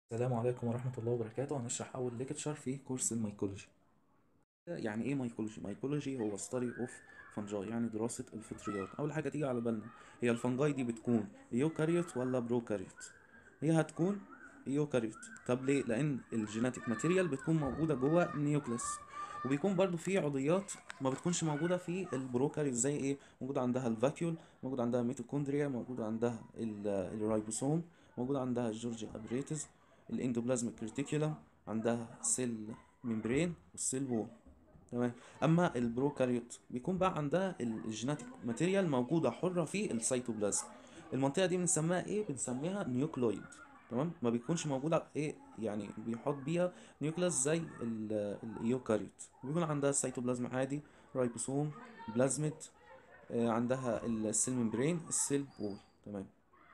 السلام عليكم ورحمة الله وبركاته هنشرح أول ليكتشر في كورس الميكولوجي يعني إيه ميكولوجي؟ ميكولوجي هو study of fungi يعني دراسة الفطريات أول حاجة تيجي على بالنا هي الفنجاي دي بتكون يوكاريوت ولا بروكاريوت؟ هي هتكون يوكاريوت طب ليه؟ لأن الجيناتيك ماتيريال بتكون موجودة جوه النيوكليس وبيكون برضو في عضيات ما بتكونش موجودة في البروكاريوت زي ايه؟ موجود عندها الفاكيول موجود عندها ميتوكوندريا موجود عندها ال- الرايبوسوم موجود عندها الجورجي ابريتس الاندوبلازميك ريتيكولم عندها سيل ممبرين والسيل وول تمام اما البروكاريوت بيكون بقى عندها الجيناتيك ماتيريال موجوده حره في السيتوبلازم المنطقه دي بنسميها ايه بنسميها نيوكلويد تمام ما بيكونش موجوده ايه يعني بيحط بيها نيوكلاس زي ال- الايوكاريوت بيكون عندها السيتوبلازم عادي رايبوسوم بلازميد آه، عندها السيل ممبرين السيل وول تمام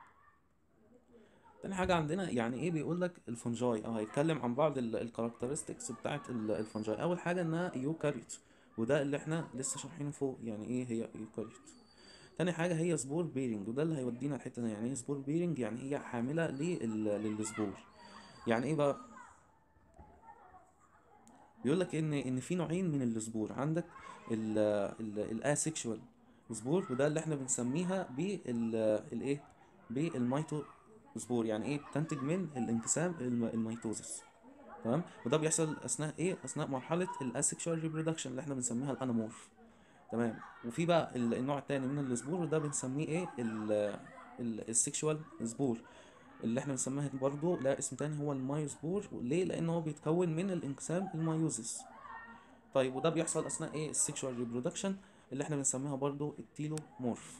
تاني حاجة عندنا يعني ايه بيقول لك الفنجاي او هيتكلم عن بعض الكاركترستكس بتاعت ال- الفنجاي اول حاجة انها يوكاريوت وده اللي احنا لسه شارحينه فوق يعني ايه هي يوكاريوت تاني حاجة هي سبور بيرنج وده اللي هيودينا الحتة دي يعني ايه سبور بيرنج يعني هي حاملة لل- للسبور يعني ايه بقى بيقول لك ان ان في نوعين من السبور عندك الاسexual سبور وده اللي احنا بنسميها بالايه بالميتو سبور يعني ايه بتنتج من الانقسام الم- الميتوزس تمام وده بيحصل اثناء ايه اثناء مرحله الاسexual ريبرودكشن اللي احنا بنسميها الانامورف تمام وفي بقى ال- النوع التاني من السبور وده بنسميه ايه السكشوال سبور اللي احنا بنسميها برضه لا اسم تاني هو المايوسبور ليه لان هو بيتكون من الانقسام الميوزس طيب وده بيحصل اثناء ايه السكشوال ريبرودكشن اللي احنا بنسميها برضه التيلومورف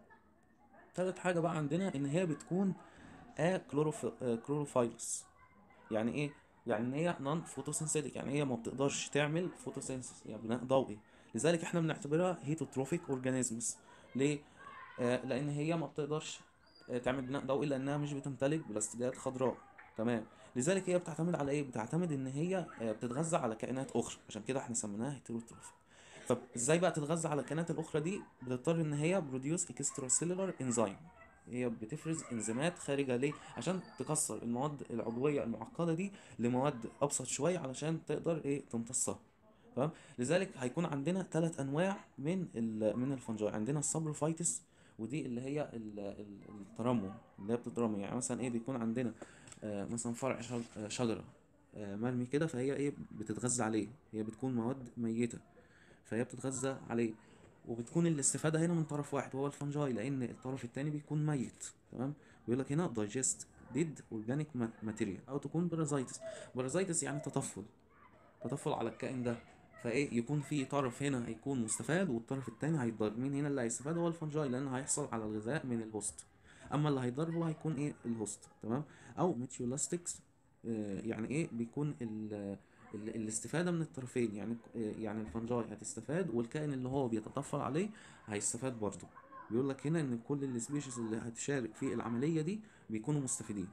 تالت حاجه بقى عندنا ان هي بتكون ا كلوروفايلوس يعني ايه يعني ان هي نون فوتوسينثيتيك يعني هي ما بتقدرش تعمل فوتوسينثيس يعني بناء ضوئي لذلك احنا بنعتبرها هيتوتروفيك اورجانيزمز ليه آه لان هي ما بتقدرش آه تعمل بناء ضوئي لانها مش بتمتلك بلاستيدات خضراء تمام لذلك هي بتعتمد على ايه بتعتمد ان هي آه بتتغذى على كائنات اخرى عشان كده احنا سميناها هيتروتروفيك طب ازاي بقى تتغذى على الكائنات الاخرى دي بتضطر ان هي بروديوس اكسترا سيلولار انزيم هي بتفرز انزيمات خارجه ليه عشان تكسر المواد العضويه المعقده دي لمواد ابسط شويه علشان تقدر ايه تمتصها تمام لذلك هيكون عندنا ثلاث انواع من ال من الفنجاي عندنا السابروفايتس ودي اللي هي ال- ال- الترمم اللي هي بتترمم يعني مثلا ايه بيكون عندنا آه مثلا فرع شج- آه، شجره آه مرمي كده فهي ايه بتتغذى عليه هي بتكون مواد ميته فهي بتتغذى عليه وبتكون الاستفادة هنا من طرف واحد وهو الفنجاي لأن الطرف التاني بيكون ميت تمام بيقول لك هنا digest dead organic ma- material أو تكون parasites parasites يعني تطفل تطفل على الكائن ده فايه يكون في طرف هنا هيكون مستفاد والطرف التاني هيتضر مين هنا اللي هيستفاد هو الفنجاي لأن هيحصل على الغذاء من الهوست أما اللي هيتضر هو هيكون ايه الهوست تمام أو ميتيولاستكس يعني ايه بيكون ال ال- الاستفادة من الطرفين يعني يعني الفنجاي هتستفاد والكائن اللي هو بيتطفل عليه هيستفاد برضه بيقول لك هنا ان كل السبيشيز اللي هتشارك في العملية دي بيكونوا مستفيدين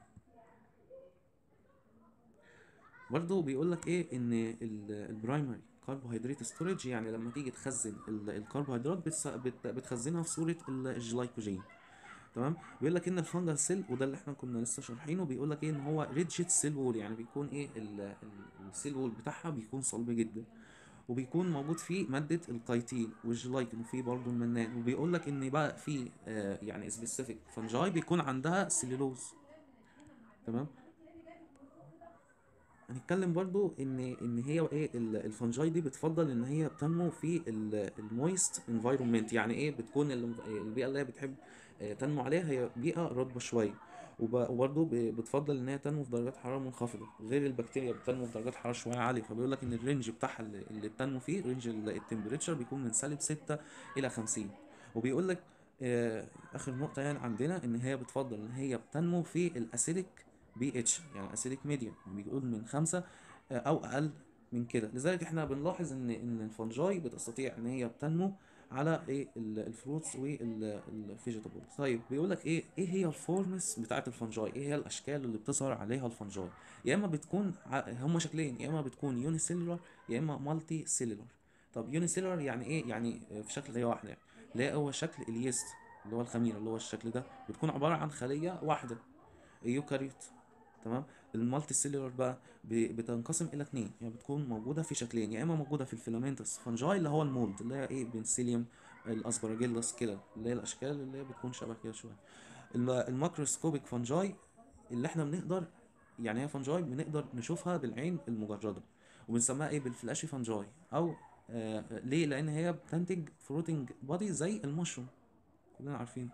برضه بيقول لك ايه ان البرايمري كربوهيدرات ستورج يعني لما تيجي تخزن ال- الكربوهيدرات بتس- بت- بتخزنها في صورة ال- الجلايكوجين تمام بيقول لك ان الفنجل سيل وده اللي احنا كنا لسه شارحينه بيقول لك ايه ان هو ريدجيت سيل وول يعني بيكون ايه ال- ال- السيل وول بتاعها بيكون صلب جدا وبيكون موجود فيه مادة الكايتين والجلايكين وفيه برضه المنان وبيقول لك ان بقى في آه يعني سبيسيفيك فنجاي بيكون عندها سيلولوز تمام هنتكلم برضو ان ان هي ايه ال- الفنجاي دي بتفضل ان هي بتنمو في المويست انفايرمنت يعني ايه بتكون ال- البيئه اللي هي بتحب آه، تنمو عليها هي بيئه رطبه شويه وب- وبرضو ب- بتفضل ان هي تنمو في درجات حراره منخفضه غير البكتيريا بتنمو في درجات حراره شويه عاليه فبيقول لك ان الرينج بتاعها اللي اللي بتنمو فيه رينج التمبريتشر بيكون من سالب 6 الى 50 وبيقول لك آه، اخر نقطه يعني عندنا ان هي بتفضل ان هي بتنمو في الاسيديك بي اتش يعني اسيديك ميديوم بيقول من خمسة آه، او اقل من كده لذلك احنا بنلاحظ ان ان الفنجاي بتستطيع ان هي بتنمو على ايه ال- الفروتس والفيجيتابلز طيب بيقول لك ايه ايه هي الفورمس بتاعه الفنجاي ايه هي الاشكال اللي بتظهر عليها الفنجاي يا اما بتكون ع- هما شكلين يا اما بتكون يوني سيلولار يا اما مالتي سيلولار طب يوني سيلولار يعني ايه يعني في شكل خليه واحده يعني اللي هو شكل اليست اللي هو الخميره اللي هو الشكل ده بتكون عباره عن خليه واحده ايوكاريوت تمام المالتي سيلولر بقى ب- بتنقسم الى اتنين يعني بتكون موجوده في شكلين يا اما موجوده في الفيلامنتس فانجاي اللي هو المولد اللي هي ايه بنسيليوم الاسبراجيلس كده اللي هي الاشكال اللي هي بتكون شبه كده شويه ال- الماكروسكوبيك فانجاي اللي احنا بنقدر يعني هي فانجاي بنقدر نشوفها بالعين المجرده وبنسميها ايه بالفلاشي فانجاي او آه ليه لان هي بتنتج فروتنج بادي زي المشروم كلنا عارفين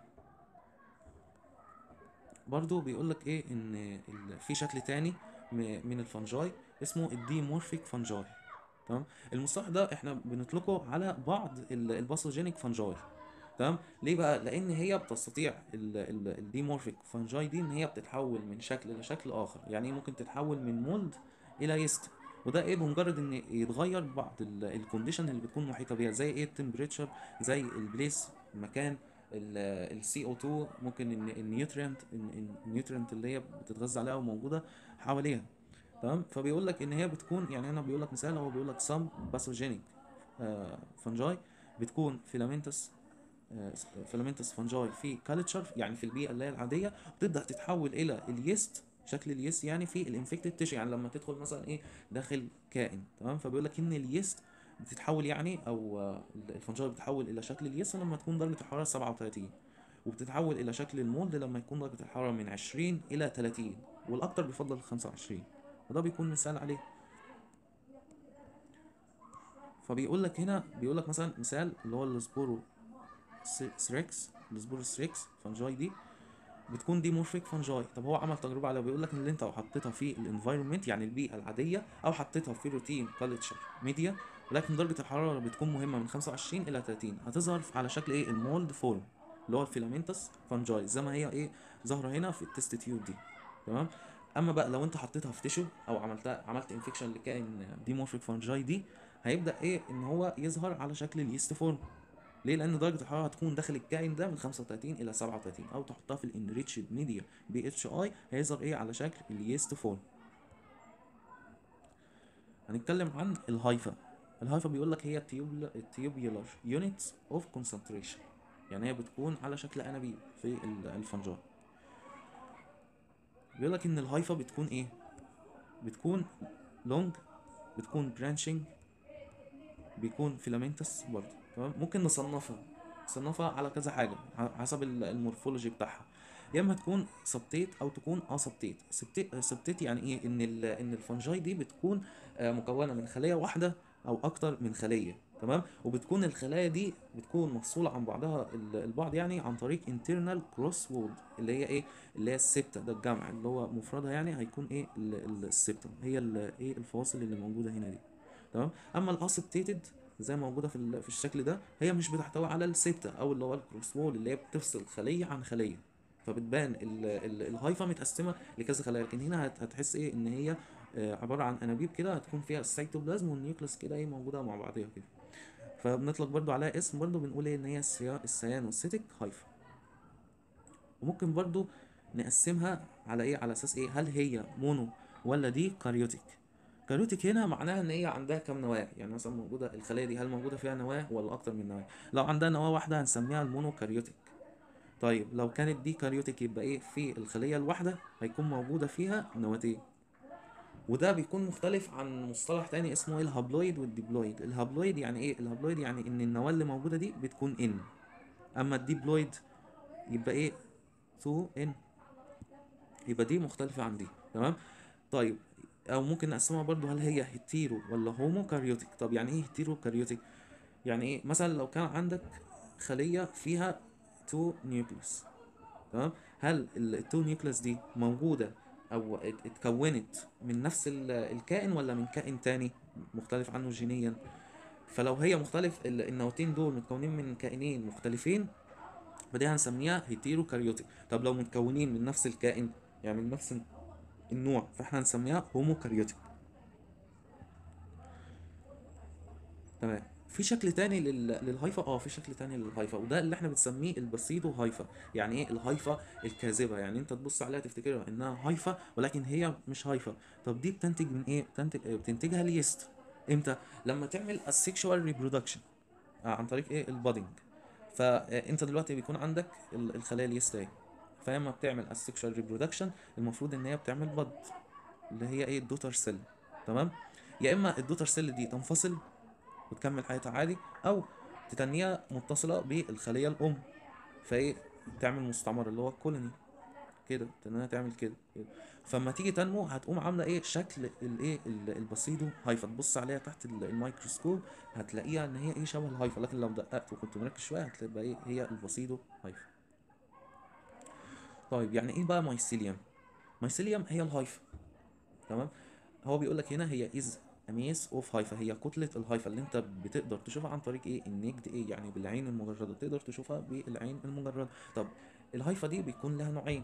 برضو بيقول لك ايه ان ال- في شكل تاني م- من الفنجاي اسمه الديمورفيك فنجاي تمام المصطلح ده احنا بنطلقه على بعض ال- الباثوجينيك فنجاي تمام ليه بقى لان هي بتستطيع الديمورفيك فانجاي دي ان هي بتتحول من شكل لشكل اخر يعني إيه ممكن تتحول من مولد الى يست وده ايه بمجرد ان يتغير بعض الكونديشن اللي بتكون محيطه بيها زي ايه التمبريتشر زي البليس المكان السي او 2 ممكن إن النيوترينت النيوترينت اللي هي بتتغذى عليها وموجوده حواليها تمام فبيقول لك ان هي بتكون يعني انا بيقول لك مثال هو بيقول لك سام باثوجينيك فانجاي بتكون فيلامنتس فيلامنتس فانجاي في كالتشر يعني في البيئه اللي هي العاديه وتبدا تتحول الى اليست شكل اليست يعني في الانفكتد تيشو يعني لما تدخل مثلا ايه داخل كائن تمام فبيقول لك ان اليست بتتحول يعني او آه، الفانجاي بتتحول الى شكل اليست لما تكون درجه الحراره 37 وبتتحول الى شكل المولد لما يكون درجه الحراره من 20 الى 30 والاكثر بيفضل 25 وده بيكون مثال عليه فبيقول لك هنا بيقول لك مثلا مثال اللي هو السبورو ثريكس السبورو ثريكس فانجاي دي بتكون دي مورفيك فانجاي طب هو عمل تجربه على بيقول لك ان انت لو حطيتها في الانفايرمنت يعني البيئه العاديه او حطيتها في روتين كالتشر ميديا ولكن درجه الحراره بتكون مهمه من 25 الى 30 هتظهر على شكل ايه المولد فورم اللي هو الفيلامنتس فانجاي زي ما هي ايه ظاهره هنا في التست تيوب دي تمام اما بقى لو انت حطيتها في تيشو او عملتها عملت انفكشن لكائن ديمورفيك فانجاي دي هيبدا ايه ان هو يظهر على شكل اليست فورم ليه لان درجه الحراره هتكون داخل الكائن ده من 35 الى 37 او تحطها في الانريتشد ميديا بي اتش اي هيظهر ايه على شكل اليست فورم هنتكلم عن الهايفا الهايفا بيقول لك هي التيوبيولار يونتس اوف كونسنتريشن يعني هي بتكون على شكل انابيب في ال- الفنجان بيقول لك ان الهايفا بتكون ايه بتكون لونج بتكون برانشنج بيكون فيلامنتس برضه تمام ممكن نصنفها نصنفها على كذا حاجه ح- حسب ال- المورفولوجي بتاعها يا اما تكون سبتيت او تكون اسبتيت سبتيت سبتيت يعني ايه ان ال- ان الفنجاي دي بتكون آه، مكونه من خليه واحده او اكتر من خليه تمام وبتكون الخلايا دي بتكون مفصوله عن بعضها ال- البعض يعني عن طريق internal cross wall اللي هي ايه اللي هي السبتة ده الجمع اللي هو مفردها يعني هيكون ايه ال- ال- السبتة هي ال- ايه الفواصل اللي موجوده هنا دي تمام اما الاسبتيتد زي ما موجوده في ال- في الشكل ده هي مش بتحتوي على السبتة او اللي هو الكروس وول اللي هي بتفصل خليه عن خليه فبتبان ال- ال- الهايفا متقسمه لكذا خلايا لكن هنا هت- هتحس ايه ان هي آه، عباره عن انابيب كده هتكون فيها السيتوبلازم والنيوكليس كده ايه موجوده مع بعضيها كده فبنطلق برضو عليها اسم برضو بنقول ايه ان هي السيا- السيانوسيتك هايفا وممكن برضو نقسمها على ايه على اساس ايه هل هي مونو ولا دي كاريوتيك كاريوتيك هنا معناها ان هي عندها كام نواه يعني مثلا موجوده الخليه دي هل موجوده فيها نواه ولا اكتر من نواه لو عندها نواه واحده هنسميها المونو كاريوتيك طيب لو كانت دي كاريوتيك يبقى ايه في الخليه الواحده هيكون موجوده فيها نواتين وده بيكون مختلف عن مصطلح تاني اسمه ايه الهابلويد والديبلويد الهابلويد يعني ايه الهابلويد يعني ان النواه اللي موجوده دي بتكون ان اما الديبلويد يبقى ايه 2 ان يبقى دي مختلفه عن دي تمام طيب او ممكن نقسمها برضو هل هي هيتيرو ولا هومو كاريوتيك طب يعني ايه هيتيرو كاريوتيك يعني ايه مثلا لو كان عندك خليه فيها 2 نيوكليوس تمام هل التو نيوكليوس دي موجوده او ات- اتكونت من نفس ال- الكائن ولا من كائن تاني مختلف عنه جينيا فلو هي مختلف ال- النواتين دول متكونين من كائنين مختلفين فدي هنسميها هيتيرو كاريوتيك طب لو متكونين من نفس الكائن يعني من نفس النوع فاحنا هنسميها هومو كاريوتيك تمام في شكل تاني لل... للهايفا اه في شكل تاني للهايفا وده اللي احنا بنسميه البسيطو هايفا يعني ايه الهايفا الكاذبه يعني انت تبص عليها تفتكرها انها هايفا ولكن هي مش هايفا طب دي بتنتج من ايه بتنتج آه، بتنتجها اليست امتى لما تعمل السيكشوال ريبرودكشن عن طريق ايه البادنج فانت دلوقتي بيكون عندك ال- الخلايا اليست اهي فلما بتعمل السيكشوال ريبرودكشن المفروض ان هي بتعمل بد اللي هي ايه الدوتر سيل تمام يا اما الدوتر سيل دي تنفصل وتكمل حياتها عادي او تتنيها متصله بالخليه الام فايه تعمل مستعمر اللي هو الكولوني كده تنها تعمل كده كده فلما تيجي تنمو هتقوم عامله ايه شكل الايه ال- البسيطو هايفا تبص عليها تحت ال- الميكروسكوب هتلاقيها ان هي ايه شبه الهايفا لكن لو دققت وكنت مركز شويه هتبقى ايه هي البسيطو هايفا طيب يعني ايه بقى مايسيليوم مايسيليوم هي الهايفا تمام هو بيقول لك هنا هي از اميس اوف هايفا هي كتله الهايفا اللي انت بتقدر تشوفها عن طريق ايه النجد ايه يعني بالعين المجرده تقدر تشوفها بالعين المجرده طب الهايفا دي بيكون لها نوعين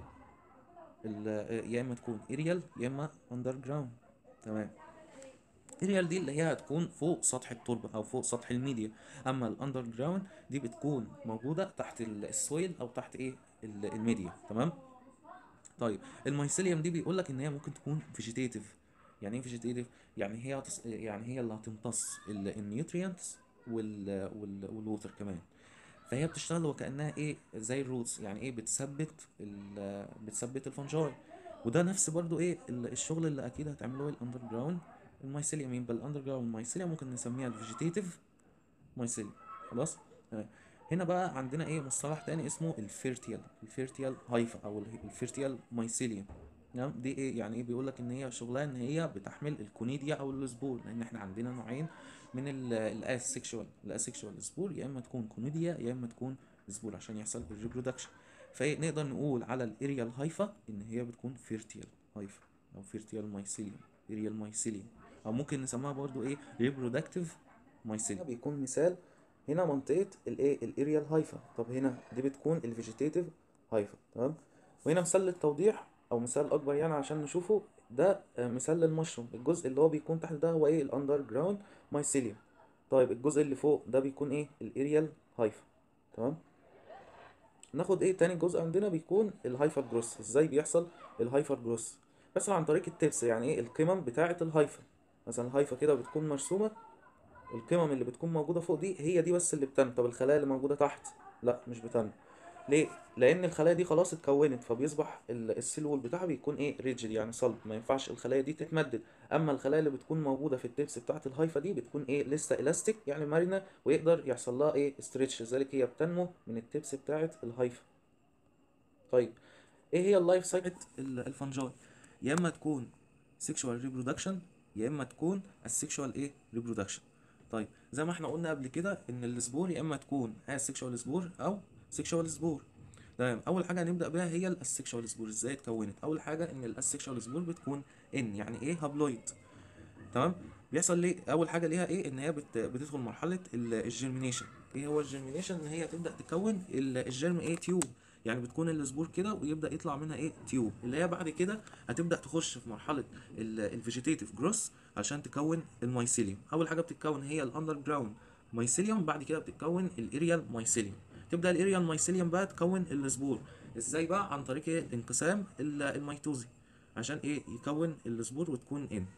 ال- يا اما تكون اريال يا اما اندر جراوند تمام اريال دي اللي هي هتكون فوق سطح التربه او فوق سطح الميديا اما الاندر جراوند دي بتكون موجوده تحت ال- السويل او تحت ايه ال- الميديا تمام طيب الميسيليوم دي بيقول لك ان هي ممكن تكون فيجيتيتيف يعني ايه فيجيتيتيف يعني هي هتص... يعني هي اللي هتمتص النيوتريانتس وال... وال... والووتر كمان فهي بتشتغل وكانها ايه زي الروتس يعني ايه بتثبت ال... بتثبت الفنجاي وده نفس برضو ايه ال- الشغل اللي اكيد هتعمله الاندر جراوند الميسيليوم يبقى الاندر جراوند ميسيليوم ممكن نسميها الفيجيتيتيف مايسيليوم خلاص تمام. هنا بقى عندنا ايه مصطلح تاني اسمه الفيرتيال الفيرتيال هايفا او ال- الفيرتيال مايسيليوم تمام دي ايه يعني ايه بيقول لك ان هي شغلها ان هي بتحمل الكونيديا او السبور لان احنا عندنا نوعين من الاسكشوال الاسكشوال سبور يا اما تكون كونيديا يا اما تكون سبور عشان يحصل الريبرودكشن فنقدر نقول على الاريال هايفا ان هي بتكون فيرتيال هايفا او فيرتيال مايسيليوم اريال مايسيليوم او ممكن نسميها برضو ايه ريبرودكتيف مايسيليوم بيكون مثال هنا منطقة الايه الاريال هايفا طب هنا دي بتكون الفيجيتيتيف هايفا تمام وهنا مثال للتوضيح او مثال اكبر يعني عشان نشوفه ده آه، مثال للمشروم الجزء اللي هو بيكون تحت ده هو ايه الاندر جراوند مايسيليوم طيب الجزء اللي فوق ده بيكون ايه الاريال هايفا تمام ناخد ايه تاني جزء عندنا بيكون الهايفر جروس ازاي بيحصل الهايفر جروس بيحصل عن طريق التبس يعني ايه القمم بتاعة الهايفا مثلا الهايفا كده بتكون مرسومة القمم اللي بتكون موجودة فوق دي هي دي بس اللي بتنمو طب الخلايا اللي موجودة تحت لا مش بتنمو ليه؟ لأن الخلايا دي خلاص اتكونت فبيصبح ال- السيل وول بتاعها بيكون ايه ريجيد يعني صلب ما ينفعش الخلايا دي تتمدد أما الخلايا اللي بتكون موجودة في التبس بتاعة الهايفا دي بتكون ايه لسه الاستيك يعني مرنة ويقدر يحصل لها ايه ستريتش لذلك هي بتنمو من التبس بتاعة الهايفا طيب ايه هي اللايف سايكل الفنجاي يا اما تكون سيكشوال ريبرودكشن يا اما تكون السيكشوال ايه ريبرودكشن طيب زي ما احنا قلنا قبل كده ان السبور يا اما تكون اسيكشوال سبور او سيكشوال سبور تمام اول حاجه هنبدا بيها هي الاسيكشوال سبور ازاي اتكونت اول حاجه ان الاسيكشوال سبور بتكون ان يعني ايه هابلويد تمام بيحصل ليه اول حاجه ليها ايه ان هي بت... بتدخل مرحله الجيرمينيشن ايه هو الجيرمينيشن ان هي تبدا تكون ال- الجيرم ايه تيوب يعني بتكون السبور كده ويبدا يطلع منها ايه تيوب اللي هي بعد كده هتبدا تخش في مرحله الفيجيتيف جروس عشان تكون المايسيليوم اول حاجه بتتكون هي الاندر جراوند مايسيليوم بعد كده بتتكون الاريال مايسيليوم تبدا الاريال مايسيليوم بقى تكون السبور ازاي بقى عن طريق ايه الانقسام ال- الميتوزي عشان ايه يكون السبور وتكون ان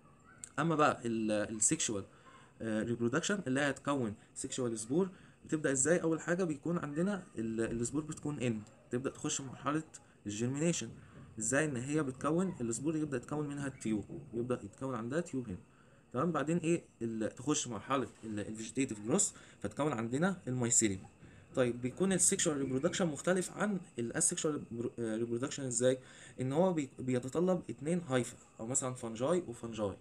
اما بقى السيكشوال ريبرودكشن اللي هي هتكون سيكشوال سبور بتبدا ازاي اول حاجه بيكون عندنا ال- السبور بتكون ان تبدا تخش في مرحله الجيرمينيشن ازاي ان هي بتكون السبور يبدا يتكون منها التيوب يبدا يتكون عندها تيوب هنا تمام بعدين ايه ال- تخش مرحله الفيجيتيف جروس فتكون عندنا المايسيليوم طيب بيكون السيكشوال ريبرودكشن مختلف عن الاسيكشوال ريبرودكشن ازاي ان هو بي- بيتطلب اتنين هايفا او مثلا فانجاي وفانجاي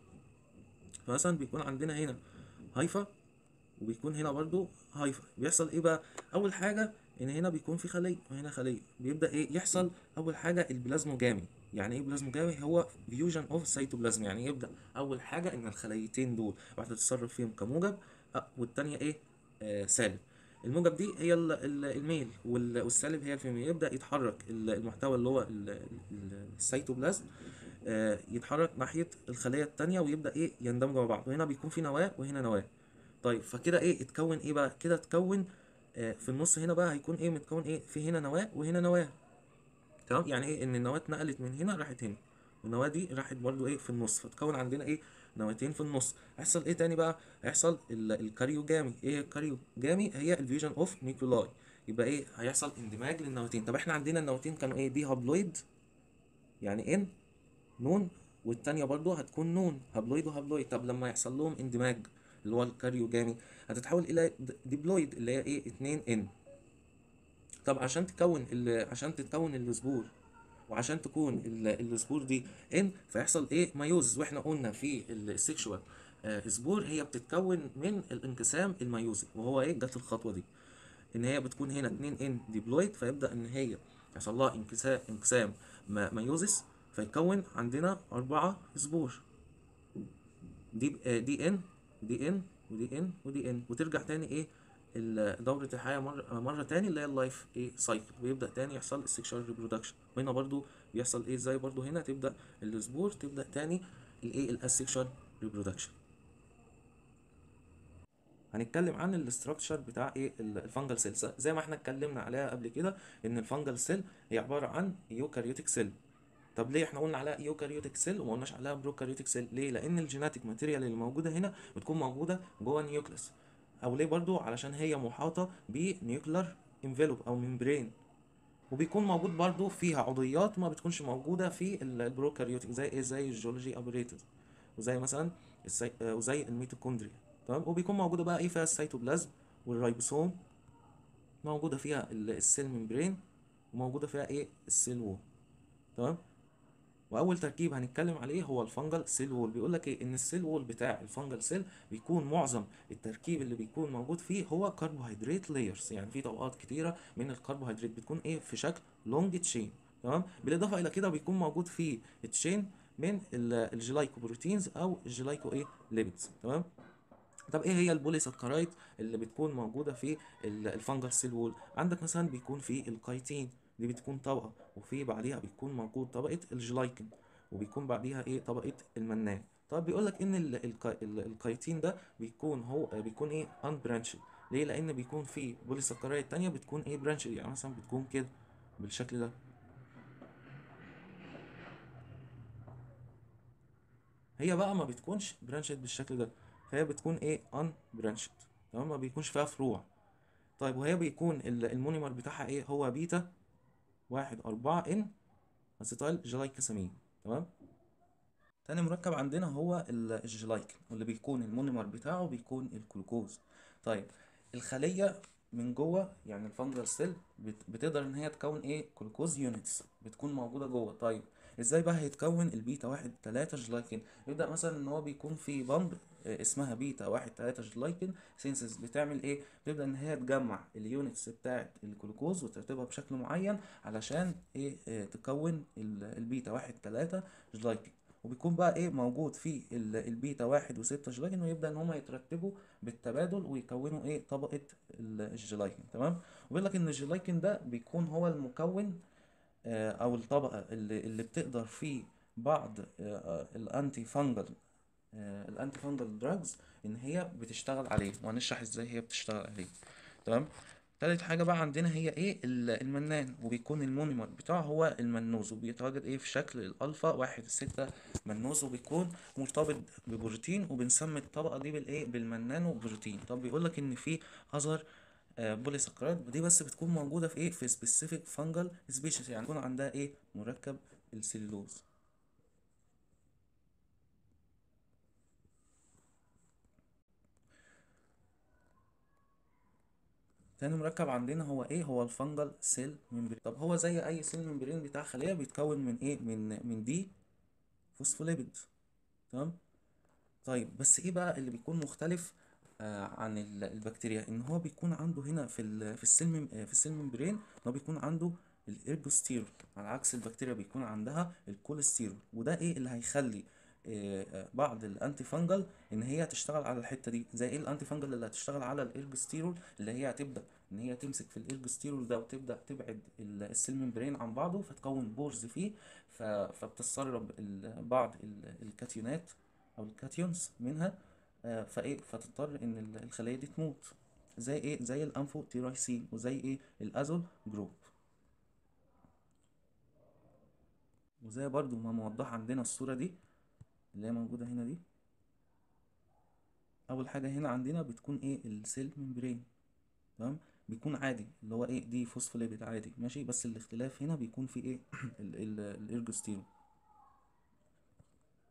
فمثلا بيكون عندنا هنا هايفا وبيكون هنا برضو هايفا بيحصل ايه بقى اول حاجه ان هنا بيكون في خليه وهنا خليه بيبدا ايه يحصل اول حاجه البلازموجامي يعني ايه بلازموجامي هو فيوجن اوف سيتوبلازم يعني يبدا اول حاجه ان الخليتين دول واحده تتصرف فيهم كموجب أه والتانيه ايه آه سالب الموجب دي هي ال- ال- الميل وال- والسالب هي الفيميل يبدا يتحرك ال- المحتوى اللي هو ال- ال- السيتوبلازم آه، يتحرك ناحيه الخليه التانيه ويبدا ايه يندمجوا مع بعض وهنا بيكون في نواه وهنا نواه طيب فكده ايه اتكون ايه بقى كده اتكون آه، في النص هنا بقى هيكون ايه متكون ايه في هنا نواه وهنا نواه تمام يعني ايه ان النواه اتنقلت من هنا راحت هنا والنواه دي راحت برضو ايه في النص فتكون عندنا ايه نواتين في النص هيحصل ايه تاني بقى هيحصل ال- الكاريوجامي ايه الكاريوجامي هي الفيجن اوف نيكولاي يبقى ايه هيحصل اندماج للنواتين طب احنا عندنا النواتين كانوا ايه دي هابلويد يعني ان نون والتانية برضو هتكون نون هابلويد وهابلويد طب لما يحصل لهم اندماج اللي هو الكاريوجامي هتتحول الى ديبلويد اللي هي ايه 2 ان طب عشان تكون ال- عشان تتكون السبور وعشان تكون ال- السبور دي ان فيحصل ايه مايوزز واحنا قلنا في السيكشوال سبور هي بتتكون من الانقسام الميوزي وهو ايه جت الخطوه دي ان هي بتكون هنا 2 ان ديبلويد فيبدا ان هي يحصل لها انقسام انقسام ما- ميوزس فيكون عندنا أربعة سبور دي آه، دي ان دي ان ودي ان ودي ان وترجع تاني ايه ال- دورة الحياة مرة مرة تاني اللي هي اللايف ايه سايكل ويبدأ تاني يحصل السكشوال ريبرودكشن وهنا برضو بيحصل ايه زي برضو هنا تبدأ السبور تبدأ تاني الايه الاسكشوال ريبرودكشن هنتكلم عن الاستراكشر بتاع ايه ال- الفنجل سيلز زي ما احنا اتكلمنا عليها قبل كده ان الفنجل سيل هي عبارة عن يوكاريوتيك سيل طب ليه احنا قلنا عليها يوكاريوتيك سيل وما قلناش عليها بروكاريوتيك سيل ليه لان الجيناتيك ماتيريال اللي موجوده هنا بتكون موجوده جوه النيوكليس او ليه برضو علشان هي محاطه بنيوكلر انفلوب او ممبرين وبيكون موجود برضو فيها عضويات ما بتكونش موجوده في ال- البروكاريوتيك زي ايه زي الجيولوجي ابريتورز وزي مثلا السي... آه، وزي الميتوكوندريا تمام وبيكون موجوده بقى ايه فيها السيتوبلازم والرايبوسوم موجوده فيها ال- السيل ممبرين وموجوده فيها ايه السيل وول تمام واول تركيب هنتكلم عليه هو الفنجل سيل وول بيقول لك ايه ان السيل وول بتاع الفنجل سيل بيكون معظم التركيب اللي بيكون موجود فيه هو كربوهيدرات لايرز يعني في طبقات كتيره من الكربوهيدرات بتكون ايه في شكل لونج تشين تمام بالاضافه الى كده بيكون موجود فيه تشين من ال- الجلايكوبروتينز او الجلايكو ايه ليبيدز تمام طب ايه هي البوليساكرايد اللي بتكون موجوده في ال- الفنجل سيل وول عندك مثلا بيكون في الكايتين دي بتكون طبقه وفي بعديها بيكون موجود طبقه الجلايكين وبيكون بعديها ايه طبقه المنان طب بيقول لك ان ال- الكا- ال- الكايتين ده بيكون هو بيكون ايه ان برانشد ليه لان بيكون في بوليساكرايد تانية بتكون ايه برانشد يعني مثلا بتكون كده بالشكل ده هي بقى ما بتكونش برانشد بالشكل ده فهي بتكون ايه ان برانشد تمام ما بيكونش فيها فروع طيب وهي بيكون ال- المونيمر بتاعها ايه هو بيتا واحد أربعة إن أسيتايل جلايكوسامين تمام تاني مركب عندنا هو ال- الجلايكين واللي بيكون المونيمر بتاعه بيكون الجلوكوز طيب الخلية من جوه يعني الفانجل سيل بت- بتقدر ان هي تكون ايه جلوكوز يونتس بتكون موجودة جوه طيب ازاي بقى هيتكون البيتا واحد تلاتة جلايكين يبدأ مثلا ان هو بيكون في بامب آه، اسمها بيتا واحد تلاتة جلايكين سينسز بتعمل ايه بتبدأ ان هي تجمع اليونتس بتاعت الجلوكوز وترتبها بشكل معين علشان ايه آه، تكون ال- البيتا واحد تلاتة جلايكين وبيكون بقى ايه موجود في ال- البيتا واحد وستة جلايكين ويبدأ ان هما يترتبوا بالتبادل ويكونوا ايه طبقة ال- الجلايكين تمام وبيقول لك ان الجلايكين ده بيكون هو المكون آه، او الطبقة اللي, اللي بتقدر في بعض آه، الانتي فانجل الانتي فانجل دراجز ان هي بتشتغل عليه وهنشرح ازاي هي بتشتغل عليه تمام تالت حاجة بقى عندنا هي ايه ال- المنان وبيكون المونيمر بتاعه هو المنوز وبيتواجد ايه في شكل الالفا واحد ستة منوز وبيكون مرتبط ببروتين وبنسمي الطبقة دي بالايه بالمنانو بروتين طب بيقول لك ان في اذر بوليساكرايد ودي بس بتكون موجودة في ايه في سبيسيفيك فانجل سبيشيز يعني يكون عندها ايه مركب السلوز تاني مركب عندنا هو ايه هو الفنجل سيل ممبرين طب هو زي اي سيل ممبرين بتاع خلية بيتكون من ايه من من دي فوسفوليبيد تمام طيب بس ايه بقى اللي بيكون مختلف آه عن ال- البكتيريا ان هو بيكون عنده هنا في ال في السيل مم- آه، في السيل ممبرين ان هو بيكون عنده الارجوستيرول على عكس البكتيريا بيكون عندها الكوليسترول وده ايه اللي هيخلي آه، آه، بعض الانتي فانجل ان هي تشتغل على الحته دي زي ايه الانتي فانجل اللي هتشتغل على الارجوستيرول اللي هي هتبدا ان هي تمسك في الارجوستيرول ده وتبدا تبعد ال- السيل ممبرين عن بعضه فتكون بورز فيه ف- فبتتسرب ال- بعض ال- الكاتيونات او الكاتيونز منها آه، فايه فتضطر ان ال- الخليه دي تموت زي ايه زي الانفوتيرايسين وزي ايه الازول جروب وزي برضو ما موضح عندنا الصوره دي اللي هي موجوده هنا دي اول حاجه هنا عندنا بتكون ايه السيل ممبرين تمام بيكون عادي اللي هو ايه دي فوسفوليبيد عادي ماشي بس الاختلاف هنا بيكون في ايه ال- ال- الارجوستيرون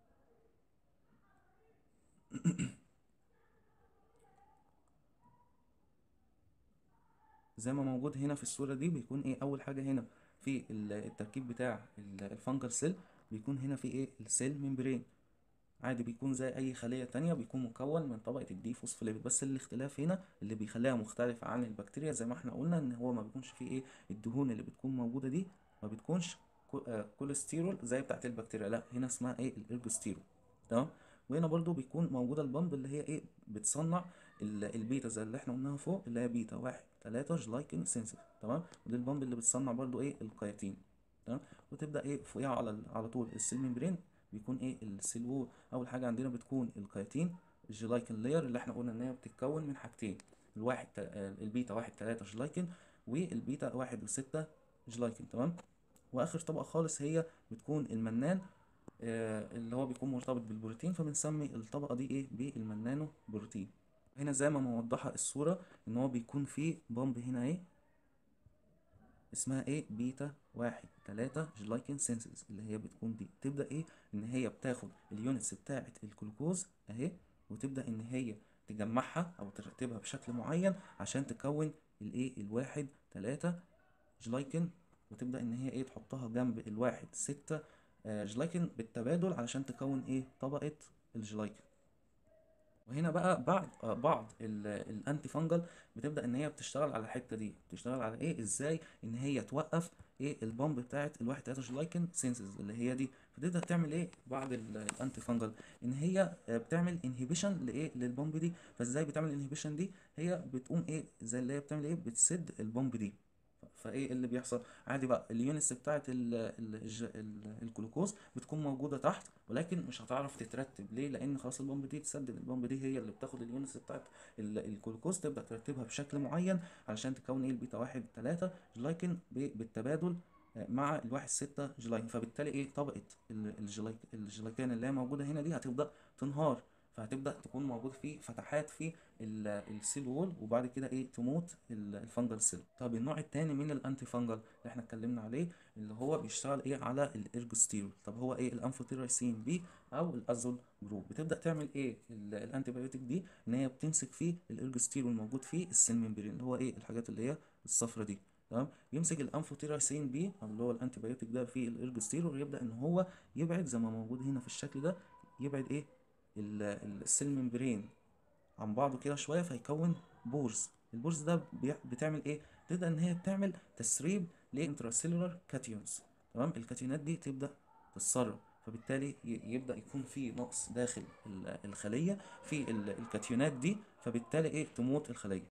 زي ما موجود هنا في الصورة دي بيكون ايه اول حاجة هنا في ال- التركيب بتاع ال- الفنجل سيل بيكون هنا في ايه السيل ممبرين عادي بيكون زي اي خلية تانية بيكون مكون من طبقة الدي فوسفوليبيد بس الاختلاف هنا اللي بيخليها مختلفة عن البكتيريا زي ما احنا قلنا ان هو ما بيكونش فيه ايه الدهون اللي بتكون موجودة دي ما بتكونش كو- آه، كوليسترول زي بتاعت البكتيريا لا هنا اسمها ايه الارجوستيرول تمام وهنا برضو بيكون موجودة البامب اللي هي ايه بتصنع ال- البيتا زي اللي احنا قلناها فوق اللي هي بيتا واحد تلاتة جلايكين سينسيف تمام ودي البامب اللي بتصنع برضو ايه الكياتين تمام وتبدأ ايه فوقيها على ال- على طول السيل ممبرين بيكون ايه السيل وول اول حاجة عندنا بتكون الكياتين الجلايكين لاير اللي احنا قلنا ان هي بتتكون من حاجتين الواحد تا- آه، البيتا واحد تلاتة جلايكين والبيتا واحد وستة جلايكين تمام واخر طبقة خالص هي بتكون المنان آه، اللي هو بيكون مرتبط بالبروتين فبنسمي الطبقة دي ايه بالمنانو بروتين هنا زي ما موضحة الصورة ان هو بيكون فيه بامب هنا ايه اسمها ايه بيتا واحد تلاتة جلايكين سينسز اللي هي بتكون دي تبدأ ايه ان هي بتاخد اليونتس بتاعة الجلوكوز اهي وتبدأ ان هي تجمعها او ترتبها بشكل معين عشان تكون الايه الواحد تلاتة جلايكين وتبدأ ان هي ايه تحطها جنب الواحد ستة آه، جلايكين بالتبادل علشان تكون ايه طبقة الجلايكين وهنا بقى بعض آه، بعض ال- الانتي فانجل بتبدا ان هي بتشتغل على الحته دي بتشتغل على ايه ازاي ان هي توقف ايه البامب بتاعت الواحد تلاتة جلايكن سينسز اللي هي دي فتبدا تعمل ايه بعض ال- الانتي فانجل ان هي آه، بتعمل انهبيشن لايه للبامب دي فازاي بتعمل انهبيشن دي هي بتقوم ايه زي اللي هي بتعمل ايه بتسد البامب دي فايه اللي بيحصل عادي بقى اليونتس بتاعت ال ال الج- ال الجلوكوز بتكون موجوده تحت ولكن مش هتعرف تترتب ليه لان خلاص البامب دي اتسدد البامب دي هي اللي بتاخد اليونتس بتاعت ال- الجلوكوز تبدا ترتبها بشكل معين علشان تكون ايه البيتا واحد تلاتة جلايكن ب- بالتبادل آه، مع الواحد ستة جلايكن فبالتالي ايه طبقة ال- الجلايك الجلايكان اللي هي موجودة هنا دي هتبدأ تنهار فهتبدأ تكون موجود في فتحات في ال- السيل وول وبعد كده ايه تموت ال- الفنجل سيل طب النوع التاني من الانتي فانجل اللي احنا اتكلمنا عليه اللي هو بيشتغل ايه على الارجوستيرول طب هو ايه الانفوتيرايسين بي او الازول جروب بتبدا تعمل ايه ال- الانتي بايوتيك دي ان هي بتمسك فيه الارجوستيرول الموجود فيه السيل ممبرين اللي هو ايه الحاجات اللي هي الصفرة دي تمام يمسك الانفوتيرايسين بي او اللي هو الانتي بايوتيك ده فيه الارجوستيرول ويبدا ان هو يبعد زي ما موجود هنا في الشكل ده يبعد ايه ال- ال- السيل ممبرين عن بعضه كده شويه فيكون بورز البورز ده بي- بتعمل ايه تبدا ان هي بتعمل تسريب لانتراسيلولار كاتيونز تمام الكاتيونات دي تبدا تتسرب فبالتالي ي- يبدا يكون في نقص داخل ال- الخليه في ال- الكاتيونات دي فبالتالي ايه تموت الخليه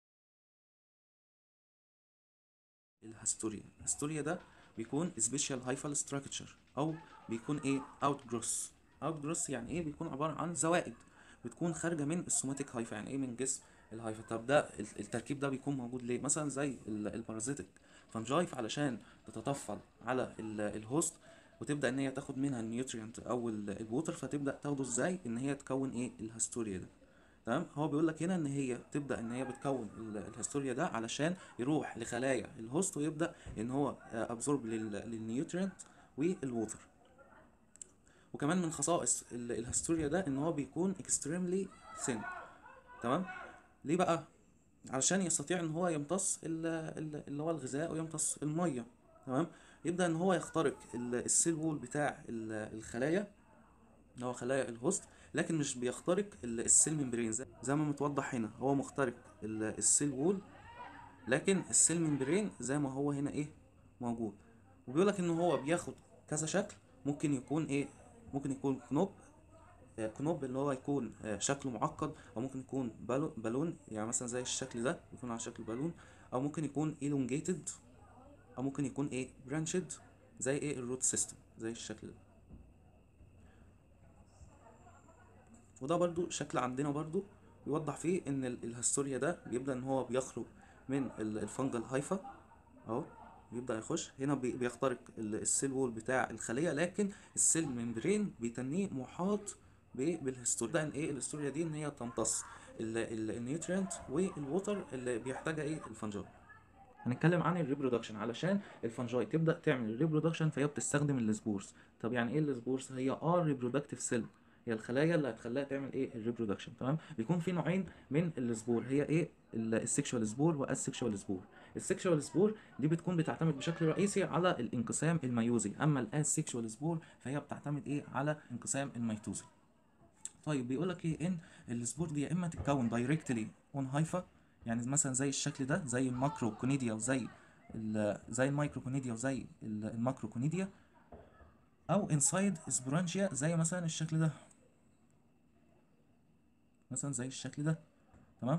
الهستوريا الهستوريا ده بيكون سبيشال هايفال ستراكشر او بيكون ايه اوت جروس اوت جروس يعني ايه بيكون عباره عن زوائد بتكون خارجه من السوماتيك هايفا يعني ايه من جسم الهايفا طب ده ال- التركيب ده بيكون موجود ليه مثلا زي ال- البارازيتك فانجايف علشان تتطفل على ال- الهوست وتبدا ان هي تاخد منها النيوتريانت او ال- الووتر فتبدا تاخده ازاي ان هي تكون ايه الهستوريا ده تمام هو بيقول لك هنا ان هي تبدا ان هي بتكون ال- الهستوريا ده علشان يروح لخلايا الهوست ويبدا ان هو ابزورب للنيوترينت والووتر وكمان من خصائص ال- الهستوريا ده ان هو بيكون اكستريملي ثين تمام ليه بقى علشان يستطيع ان هو يمتص ال- ال- اللي هو الغذاء ويمتص الميه تمام يبدا ان هو يخترق ال- السيل وول بتاع ال- الخلايا اللي هو خلايا الهوست لكن مش بيخترق ال- السيل ممبرين زي زي ما متوضح هنا هو مخترق ال- السيل وول لكن السيل ممبرين زي ما هو هنا ايه موجود وبيقول لك ان هو بياخد كذا شكل ممكن يكون ايه ممكن يكون كنوب آه، كنوب اللي هو يكون آه، شكله معقد او ممكن يكون بالو- بالون يعني مثلا زي الشكل ده يكون على شكل بالون او ممكن يكون elongated او ممكن يكون ايه branched زي ايه الروت سيستم زي الشكل ده وده برضو شكل عندنا برضو بيوضح فيه ان ال- الهستوريا ده بيبدأ ان هو بيخرج من ال- الفنجل هايفا اهو بيبدأ يخش هنا بي- بيخترق ال- السيل وول بتاع الخلية لكن السيل ممبرين بيتنيه محاط ب- بالهستوريا ده ان ايه الهستوريا دي ان هي تمتص ال- ال- النيوترينت والووتر اللي بيحتاجها ايه الفنجاي هنتكلم عن الريبرودكشن علشان الفنجاي تبدا تعمل الريبرودكشن فهي بتستخدم السبورز طب يعني ايه السبورز هي ار ريبرودكتيف سيل هي الخلايا اللي هتخليها تعمل ايه الريبرودكشن تمام بيكون في نوعين من السبور هي ايه السكشوال سبور والسكشوال سبور السكشوال سبور دي بتكون بتعتمد بشكل رئيسي على الانقسام الميوزي اما الاسكشوال سبور فهي بتعتمد ايه على انقسام الميتوزي طيب بيقول لك ايه ان السبور دي يا اما تتكون دايركتلي اون هايفا يعني مثلا زي الشكل ده زي الماكرو كونيديا وزي ال- زي المايكرو كونيديا وزي ال- الماكرو كونيديا او انسايد سبورانجيا زي مثلا الشكل ده مثلا زي الشكل ده تمام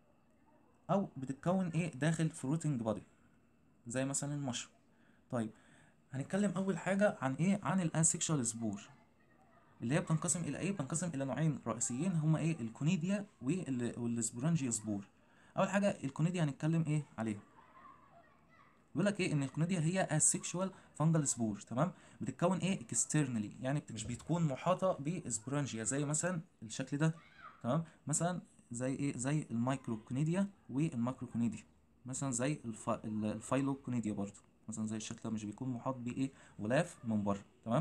او بتتكون ايه داخل فروتنج بادي زي مثلا المشروم طيب هنتكلم اول حاجه عن ايه عن الاسكشوال سبور اللي هي بتنقسم الى ايه بتنقسم الى نوعين رئيسيين هما ايه الكونيديا وال- والسبورانجيا سبور اول حاجه الكونيديا هنتكلم ايه عليها بيقول لك ايه ان الكونيديا هي اسكشوال فانجل سبور تمام بتتكون ايه اكسترنالي يعني بت- مش بتكون محاطه بسبورانجيا زي مثلا الشكل ده تمام مثلا زي ايه زي المايكروكونيديا والماكروكونيديا مثلا زي الف... ال- الفايلوكونيديا برضو مثلا زي الشكل ده مش بيكون محاط بايه غلاف من بره تمام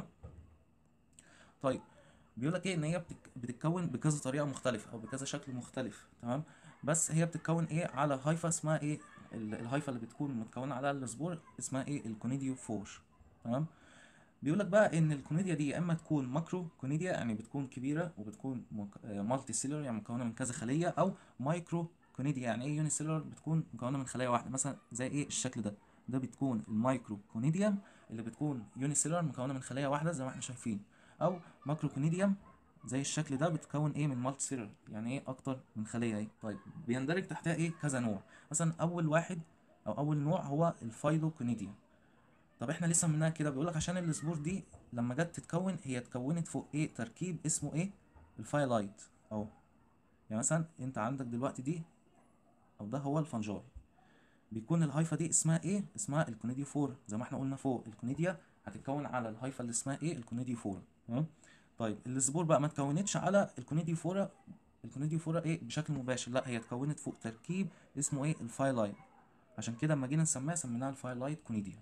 طيب بيقول لك ايه ان هي بتك... بتتكون بكذا طريقه مختلفه او بكذا شكل مختلف تمام بس هي بتتكون ايه على هايفا اسمها ايه ال- الهايفا اللي بتكون متكونه على السبور اسمها ايه الكونيديو فور تمام بيقول لك بقى ان الكونيديا دي يا اما تكون ماكرو كونيديا يعني بتكون كبيره وبتكون مالتي سيلر يعني مكونه من كذا خليه او مايكرو كونيديا يعني ايه يوني سيلر بتكون مكونه من خليه واحده مثلا زي ايه الشكل ده ده بتكون المايكرو كونيديوم اللي بتكون يوني سيلر مكونه من خليه واحده زي ما احنا شايفين او ماكرو كونيديوم زي الشكل ده بتكون ايه من مالتي سيلر يعني ايه اكتر من خليه ايه طيب بيندرج تحتها ايه كذا نوع مثلا اول واحد او اول نوع هو الفايلوكونيديا طب احنا لسه منها كده بيقول لك عشان السبور دي لما جت تتكون هي اتكونت فوق ايه تركيب اسمه ايه الفايلايت اهو يعني مثلا انت عندك دلوقتي دي او ده هو الفنجاي بيكون الهايفا دي اسمها ايه اسمها الكونيديو فور زي ما احنا قلنا فوق الكونيديا هتتكون على الهايفا اللي اسمها ايه الكونيديو فور تمام طيب السبور بقى ما اتكونتش على الكونيديو فورا الكونيديو فورا ايه بشكل مباشر لا هي اتكونت فوق تركيب اسمه ايه الفايلايت عشان كده لما جينا نسميها سميناها الفايلايت كونيديا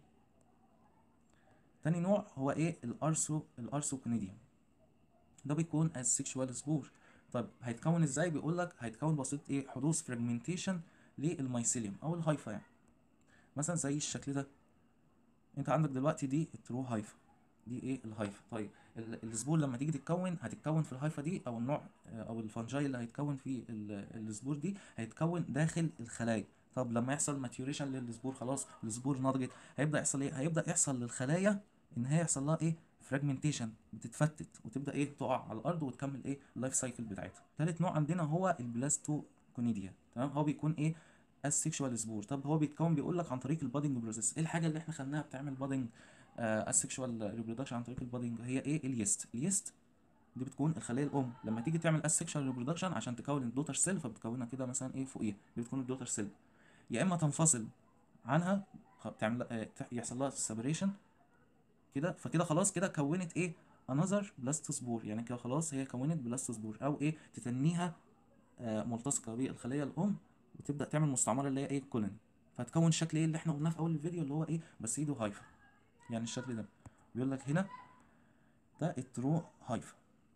تاني نوع هو ايه الارسو الارسو كونيديا ده بيكون السكشوال سبور طيب هيتكون ازاي بيقول لك هيتكون بسيط ايه حدوث فراجمنتيشن للميسيليوم او الهايفا يعني مثلا زي الشكل ده انت عندك دلوقتي دي الترو هايفا دي ايه الهايفا طيب ال- السبور لما تيجي تتكون هتتكون في الهايفا دي او النوع آه، او الفنجاي اللي هيتكون في ال- السبور دي هيتكون داخل الخلايا طب لما يحصل ماتيوريشن للسبور خلاص السبور نضجت هيبدا يحصل ايه هيبدا يحصل للخلايا ان هي يحصل لها ايه فراجمنتيشن بتتفتت وتبدا ايه تقع على الارض وتكمل ايه اللايف سايكل بتاعتها تالت نوع عندنا هو البلاستوكونيديا تمام هو بيكون ايه السكشوال سبور طب هو بيتكون بيقول لك عن طريق البادنج بروسيس ايه الحاجه اللي احنا خدناها بتعمل بادنج السكشوال ريبرودكشن عن طريق البادنج هي ايه اليست اليست دي بتكون الخليه الام لما تيجي تعمل السكشوال ريبرودكشن عشان تكون الدوتر سيل فبتكونها كده مثلا ايه فوقيها دي بتكون الدوتر سيل يا اما تنفصل عنها خ- تعمل آه، تح- يحصل لها سيبريشن كده فكده خلاص كده كونت ايه انذر بلاستوسبور يعني كده خلاص هي كونت بلاستوسبور او ايه تتنيها آه، ملتصقه بالخليه الام وتبدا تعمل مستعمره اللي هي ايه كولوني فتكون شكل ايه اللي احنا قلناه في اول الفيديو اللي هو ايه بسيدو هايفا يعني الشكل ده بيقول لك هنا ده الترو هايفا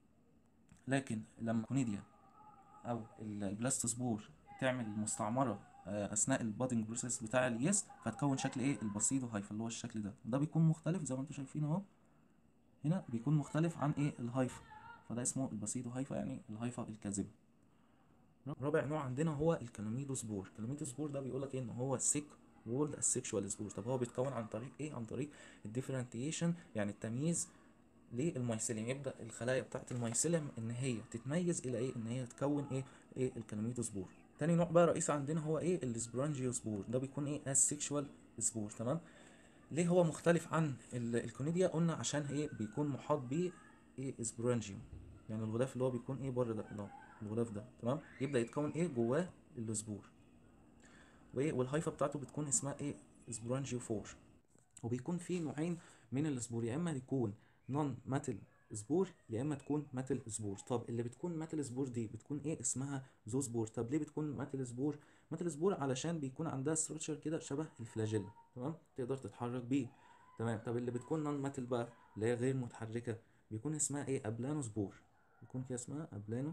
لكن لما كونيديا او ال- البلاستوسبور تعمل مستعمره آه، اثناء البادنج بروسيس بتاع اليست فتكون شكل ايه البسيطو هايفا اللي هو الشكل ده وده بيكون مختلف زي ما انتم شايفين اهو هنا بيكون مختلف عن ايه الهايفا فده اسمه البسيطو هايفا يعني الهايفا الكاذبه رابع نوع عندنا هو الكلاميدوسبور الكلاميدوسبور ده بيقول لك ايه ان هو سيك وولد السكشوال سبور طب هو بيتكون عن طريق ايه عن طريق الديفرنتيشن يعني التمييز للميسيليوم يبدا الخلايا بتاعت الميسيليوم ان هي تتميز الى ايه ان هي تكون ايه ايه الكلاميدوسبور تاني نوع بقى رئيسي عندنا هو ايه السبرانجيوسبور ده بيكون ايه السكشوال سبور تمام ليه هو مختلف عن ال- الكونيديا قلنا عشان ايه بيكون محاط بيه ايه سبرانجيوم يعني الغلاف اللي هو بيكون ايه بره ده اللي هو الغلاف ده تمام يبدا يتكون ايه جواه السبور وايه والهايفا بتاعته بتكون اسمها ايه سبرانجيو فور وبيكون في نوعين من السبور يا اما يكون نون ماتل سبور يا اما تكون ماتل سبور طب اللي بتكون ماتل سبور دي بتكون ايه اسمها زو سبور طب ليه بتكون ماتل سبور ماتل سبور علشان بيكون عندها ستراكشر كده شبه الفلاجيلا تمام تقدر تتحرك بيه تمام طب اللي بتكون نون ماتل بقى اللي هي غير متحركه بيكون اسمها ايه ابلانو سبور بيكون كده اسمها ابلانو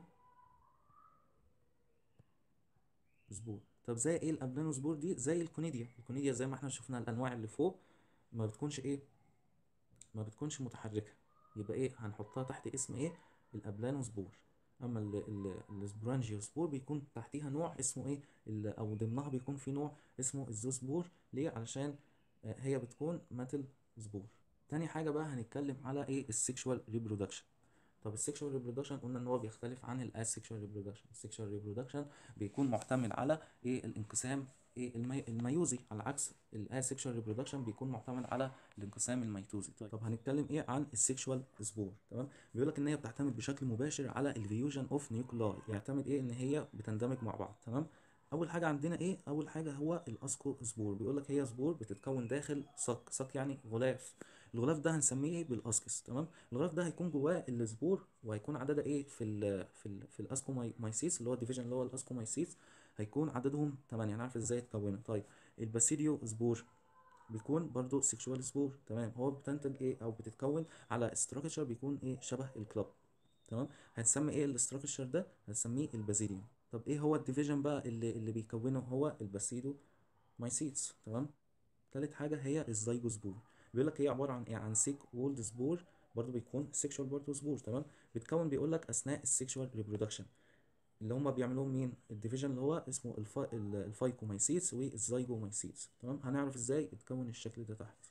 سبور طب زي ايه الابلانو سبور دي زي الكونيديا الكونيديا زي ما احنا شفنا الانواع اللي فوق ما بتكونش ايه ما بتكونش متحركه يبقى ايه هنحطها تحت اسم ايه الابلانو سبور اما ال- ال- السبورانجيو سبور بيكون تحتيها نوع اسمه ايه ال- او ضمنها بيكون في نوع اسمه الزوسبور ليه علشان آه، هي بتكون ماتل سبور تاني حاجه بقى هنتكلم على ايه السيكشوال ريبرودكشن طب السيكشوال ريبرودكشن قلنا ان هو بيختلف عن الاسيكشوال ريبرودكشن السيكشوال ريبرودكشن بيكون معتمد على ايه الانقسام ايه المي... الميوزي على عكس الاسيكشوال ريبرودكشن بيكون معتمد على الانقسام الميتوزي طيب طب هنتكلم ايه عن السيكشوال سبور تمام بيقول لك ان هي بتعتمد بشكل مباشر على الفيوجن اوف نيوكلاي يعتمد ايه ان هي بتندمج مع بعض تمام اول حاجه عندنا ايه اول حاجه هو الاسكو سبور بيقول لك هي سبور بتتكون داخل صك صك يعني غلاف الغلاف ده هنسميه ايه بالاسكس تمام الغلاف ده هيكون جواه السبور وهيكون عددها ايه في ال في ال في الاسكومايسيس اللي هو الديفيجن اللي هو الاسكومايسيس هيكون عددهم 8 هنعرف ازاي اتكونوا طيب الباسيديو سبور بيكون برضو سيكشوال سبور تمام هو بتنتج ايه او بتتكون على استراكشر بيكون ايه شبه الكلاب تمام هنسمي ايه الاستراكشر ده هنسميه البازيديوم طب ايه هو الديفيجن بقى اللي اللي بيكونه هو الباسيدو مايسيتس تمام تالت حاجة هي الزيجوسبور بيقول لك هي عبارة عن ايه عن سيك وولد سبور برضه بيكون سيكشوال برضه سبور تمام بيتكون بيقول لك اثناء السيكشوال ريبرودكشن اللي هما بيعملوهم مين الديفيجن اللي هو اسمه الفا... ال- الفايكومايسيتس والزيجومايسيتس تمام هنعرف ازاي يتكون الشكل ده تحت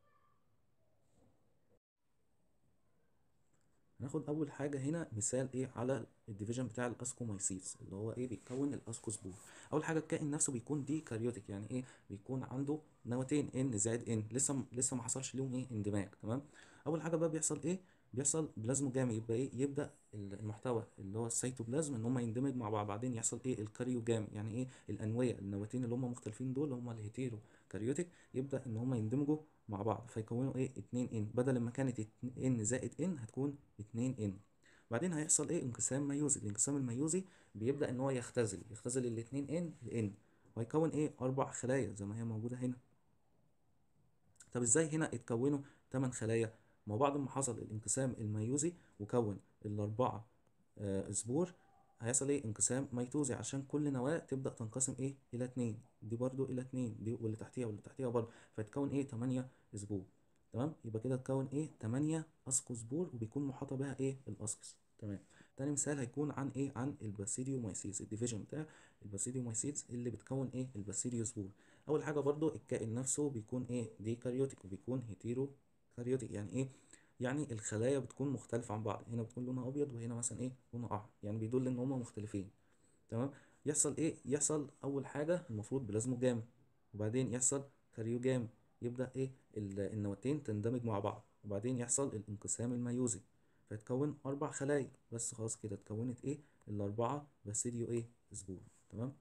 هناخد اول حاجه هنا مثال ايه على الديفيجن بتاع الاسكومايسيتس اللي هو ايه بيكون الاسكوسبور اول حاجه الكائن نفسه بيكون دي كاريوتيك يعني ايه بيكون عنده نواتين ان زائد ان لسه م- لسه ما حصلش ليهم ايه اندماج تمام اول حاجه بقى بيحصل ايه بيحصل بلازموجامي يبقى ايه يبدا ال- المحتوى اللي هو السيتوبلازم ان هم يندمج مع بعض بعدين يحصل ايه الكاريوجام يعني ايه الانويه النواتين اللي هم مختلفين دول اللي هم الهيتيرو كاريوتيك يبدا ان هم يندمجوا مع بعض فيكونوا ايه 2 ان بدل ما كانت ان زائد ان هتكون 2 ان بعدين هيحصل ايه انقسام ميوزي الانقسام الميوزي بيبدا ان هو يختزل يختزل الاتنين ان لان وهيكون ايه اربع خلايا زي ما هي موجوده هنا طب ازاي هنا اتكونوا 8 خلايا ما هو بعد ما حصل الانقسام الميوزي وكون الاربعه آه سبور هيحصل ايه انقسام ميتوزي عشان كل نواه تبدا تنقسم ايه الى اتنين دي برضو الى اتنين دي واللي تحتيها واللي تحتيها برضو فتكون ايه 8 سبور تمام يبقى كده تكون ايه 8 اسكوسبور وبيكون محاطه بها ايه الاسكس تمام تاني مثال هيكون عن ايه عن الباسيديومايسيس الديفيجن بتاع الباسيديومايسيس اللي بتكون ايه الباسيديوسبور اول حاجه برضو الكائن نفسه بيكون ايه دي كاريوتيك وبيكون هيتيرو كاريوتيك يعني ايه يعني الخلايا بتكون مختلفه عن بعض هنا بتكون لونها ابيض وهنا مثلا ايه لونها احمر يعني بيدل ان هما مختلفين تمام يحصل ايه يحصل اول حاجه المفروض بلازموجام وبعدين يحصل كاريوجام يبدا ايه ال- النواتين تندمج مع بعض وبعدين يحصل الانقسام الميوزي فتكون اربع خلايا بس خلاص كده اتكونت ايه الاربعه باسيديو ايه سبور تمام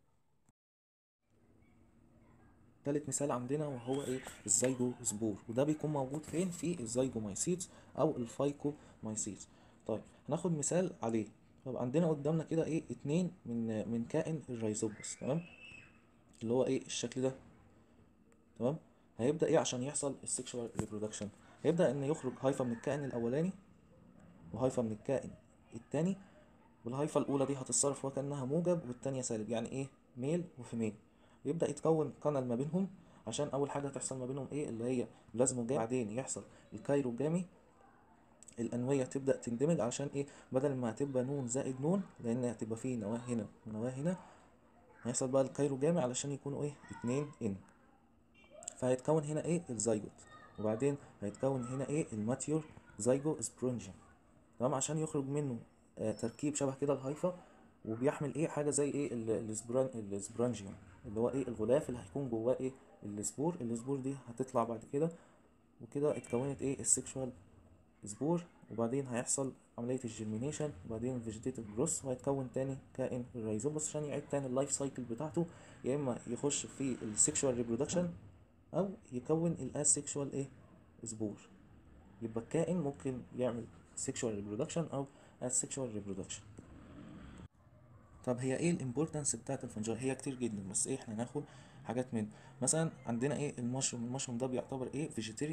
تالت مثال عندنا وهو ايه الزيجو سبور وده بيكون موجود فين في الزيجومايسيتس او الفايكومايسيتس طيب هناخد مثال عليه طب عندنا قدامنا كده ايه اتنين من من كائن الريزوبس تمام اللي هو ايه الشكل ده تمام هيبدأ ايه عشان يحصل السكشوال ريبرودكشن هيبدأ ان يخرج هايفا من الكائن الاولاني وهايفا من الكائن التاني والهايفا الاولى دي هتتصرف وكأنها موجب والتانية سالب يعني ايه ميل وفيميل يبدأ يتكون قنل ما بينهم عشان اول حاجة تحصل ما بينهم ايه اللي هي بلازموجامي بعدين يحصل الكايروجامي الأنوية تبدأ تندمج عشان ايه بدل ما هتبقى نون زائد نون لأن هتبقى فيه نواة هنا ونواة هنا هيحصل بقى الكايروجامي علشان يكونوا ايه اتنين ان فهيتكون هنا ايه الزيجوت وبعدين هيتكون هنا ايه الماتيور زيجو سبرونجيوم تمام عشان يخرج منه آه تركيب شبه كده الهايفا وبيحمل ايه حاجه زي ايه ال- السبران السبرانجيوم اللي هو ايه الغلاف اللي هيكون جواه ايه السبور السبور دي هتطلع بعد كده وكده اتكونت ايه السكشوال سبور وبعدين هيحصل عملية الجيرمينيشن وبعدين الفيجيتيتيف جروس وهيتكون تاني كائن الريزوبس عشان يعيد تاني اللايف سايكل بتاعته يا اما يخش في السكشوال ريبرودكشن او يكون الاسكشوال ايه سبور يبقى الكائن ممكن يعمل سيكشوال ريبرودكشن او asexual reproduction طب هي ايه الامبورتنس بتاعت الفنجاي هي كتير جدا بس ايه احنا ناخد حاجات من مثلا عندنا ايه المشروم المشروم ده بيعتبر ايه فيجيتيريان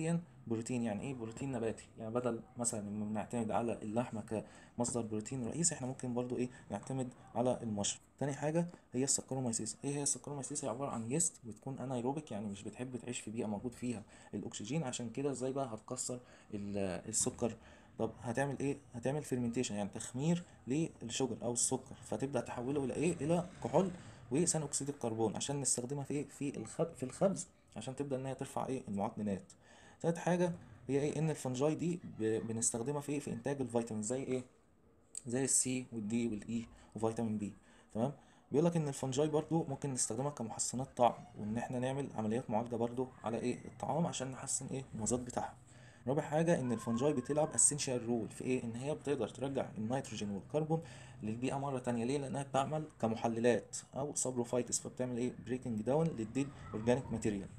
بروتين يعني ايه بروتين نباتي يعني بدل مثلا ما بنعتمد على اللحمه كمصدر بروتين رئيسي احنا ممكن برضو ايه نعتمد على المشروم تاني حاجه هي السكرومايسيس ايه هي السكرومايسيس هي عباره عن يست بتكون انايروبيك يعني مش بتحب تعيش في بيئه موجود فيها الاكسجين عشان كده ازاي بقى هتكسر ال- السكر طب هتعمل ايه هتعمل فيرمنتيشن يعني تخمير للشجر او السكر فتبدا تحوله الى ايه الى كحول وثاني اكسيد الكربون عشان نستخدمها في ايه في الخب في الخبز عشان تبدا ان هي ترفع ايه المعدنات تالت حاجه هي ايه ان الفنجاي دي ب- بنستخدمها في ايه في انتاج الفيتامين زي ايه زي السي والدي والاي وفيتامين بي تمام بيقول لك ان الفنجاي برضو ممكن نستخدمها كمحسنات طعم وان احنا نعمل عمليات معالجه برضو على ايه الطعام عشان نحسن ايه المذاق بتاعها رابع حاجه ان الفنجاي بتلعب اسينشال رول في ايه ان هي بتقدر ترجع النيتروجين والكربون للبيئه مره تانية ليه لانها بتعمل كمحللات او سابروفايتس فبتعمل ايه بريكنج داون للديد اورجانيك ماتيريال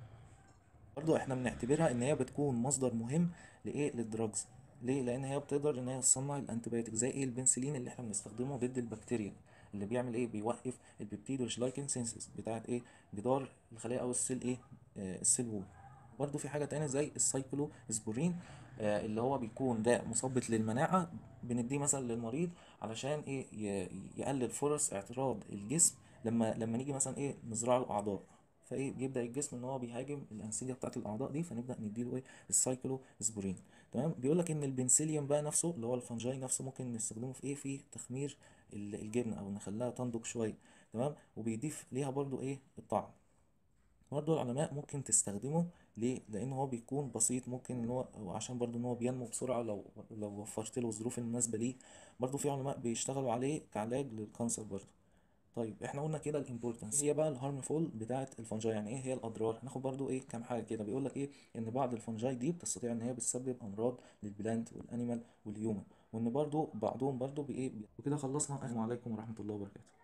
برضو احنا بنعتبرها ان هي بتكون مصدر مهم لايه للدراجز ليه لان هي بتقدر ان هي تصنع الانتيبيوتيك زي ايه البنسلين اللي احنا بنستخدمه ضد البكتيريا اللي بيعمل ايه بيوقف البيبتيد والجلايكين سينسز بتاعت ايه جدار الخليه او السيل ايه آه السيل وول برضو في حاجه تانية زي السايكلو اسبورين آه اللي هو بيكون ده مثبط للمناعه بنديه مثلا للمريض علشان ايه ي- يقلل فرص اعتراض الجسم لما لما نيجي مثلا ايه نزرع له اعضاء فايه بيبدا الجسم ان هو بيهاجم الانسجه بتاعت الاعضاء دي فنبدا نديله ايه السايكلو اسبورين تمام بيقول لك ان البنسليوم بقى نفسه اللي هو الفنجاي نفسه ممكن نستخدمه في ايه في تخمير ال- الجبنه او نخليها تنضج شويه تمام وبيضيف ليها برضو ايه الطعم برضو العلماء ممكن تستخدمه ليه لان هو بيكون بسيط ممكن ان هو وعشان برضو ان هو بينمو بسرعه لو لو وفرت له الظروف المناسبه ليه برضو في علماء بيشتغلوا عليه كعلاج للكانسر برضو طيب احنا قلنا كده الامبورتنس هي بقى الهارمفول بتاعه الفنجاي يعني ايه هي الاضرار هناخد برضو ايه كام حاجه كده بيقول لك ايه ان بعض الفنجاي دي بتستطيع ان هي بتسبب امراض للبلانت والانيمال والهيومن وان برضو بعضهم برضو بايه وكده خلصنا السلام عليكم ورحمه الله وبركاته